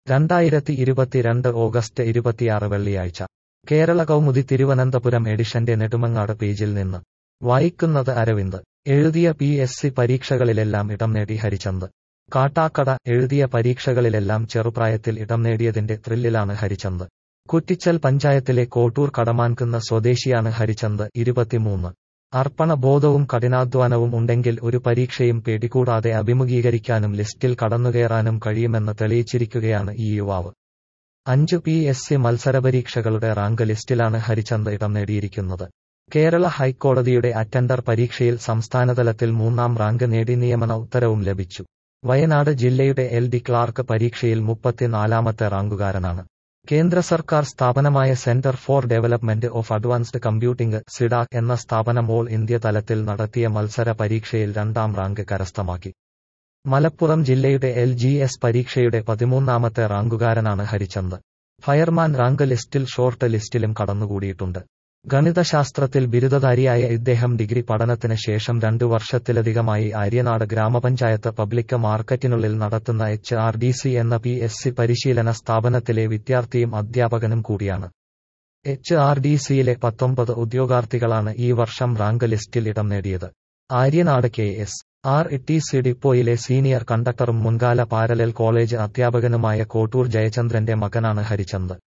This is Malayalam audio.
രണ്ടായിരത്തി ഇരുപത്തിരണ്ട് ഓഗസ്റ്റ് ഇരുപത്തിയാറ് വെള്ളിയാഴ്ച കേരള കൗമുദി തിരുവനന്തപുരം എഡിഷന്റെ നെടുമങ്ങാട് പേജിൽ നിന്ന് വായിക്കുന്നത് അരവിന്ദ് എഴുതിയ പി എസ് സി പരീക്ഷകളിലെല്ലാം ഇടം നേടി ഹരിചന്ദ് കാട്ടാക്കട എഴുതിയ പരീക്ഷകളിലെല്ലാം ചെറുപ്രായത്തിൽ ഇടം നേടിയതിന്റെ ത്രില്ലിലാണ് ഹരിചന്ദ് കുറ്റിച്ചൽ പഞ്ചായത്തിലെ കോട്ടൂർ കടമാൻകുന്ന സ്വദേശിയാണ് ഹരിചന്ദ് ഇരുപത്തിമൂന്ന് അർപ്പണബോധവും കഠിനാധ്വാനവും ഉണ്ടെങ്കിൽ ഒരു പരീക്ഷയും പേടികൂടാതെ അഭിമുഖീകരിക്കാനും ലിസ്റ്റിൽ കടന്നുകയറാനും കഴിയുമെന്ന് തെളിയിച്ചിരിക്കുകയാണ് ഈ യുവാവ് അഞ്ചു പി എസ് സി മത്സരപരീക്ഷകളുടെ റാങ്ക് ലിസ്റ്റിലാണ് ഹരിചന്ദ് ഇടം നേടിയിരിക്കുന്നത് കേരള ഹൈക്കോടതിയുടെ അറ്റൻഡർ പരീക്ഷയിൽ സംസ്ഥാനതലത്തിൽ മൂന്നാം റാങ്ക് നേടി നിയമന ഉത്തരവും ലഭിച്ചു വയനാട് ജില്ലയുടെ എൽ ഡി ക്ലാർക്ക് പരീക്ഷയിൽ മുപ്പത്തിനാലാമത്തെ റാങ്കുകാരനാണ് കേന്ദ്ര സർക്കാർ സ്ഥാപനമായ centre for development of advanced computing CDAC എന്ന സ്ഥാപനം ഓൾ ഇന്ത്യ തലത്തിൽ നടത്തിയ മത്സര പരീക്ഷയിൽ രണ്ടാം റാങ്ക് കരസ്ഥമാക്കി മലപ്പുറം ജില്ലയുടെ എൽ ജി എസ് പരീക്ഷയുടെ പതിമൂന്നാമത്തെ റാങ്കുകാരനാണ് ഹരിചന്ദ് ഫയർമാൻ റാങ്ക് ലിസ്റ്റിൽ ഷോർട്ട് ലിസ്റ്റിലും കടന്നുകൂടിയിട്ടുണ്ട് ഗണിതശാസ്ത്രത്തിൽ ബിരുദധാരിയായ ഇദ്ദേഹം ഡിഗ്രി പഠനത്തിന് ശേഷം രണ്ടു വർഷത്തിലധികമായി ആര്യനാട് ഗ്രാമപഞ്ചായത്ത് പബ്ലിക് മാർക്കറ്റിനുള്ളിൽ നടത്തുന്ന എച്ച് ആർ ഡി സി എന്ന പി എസ് സി പരിശീലന സ്ഥാപനത്തിലെ വിദ്യാർത്ഥിയും അധ്യാപകനും കൂടിയാണ് എച്ച് ആർ ഡി സിയിലെ പത്തൊമ്പത് ഉദ്യോഗാർത്ഥികളാണ് ഈ വർഷം റാങ്ക് ലിസ്റ്റിൽ ഇടം നേടിയത് Aryanad K S R T C ഡിപ്പോയിലെ സീനിയർ കണ്ടക്ടറും മുൻകാല പാരലൽ കോളേജ് അധ്യാപകനുമായ കോട്ടൂർ ജയചന്ദ്രന്റെ മകനാണ് ഹരിചന്ദ്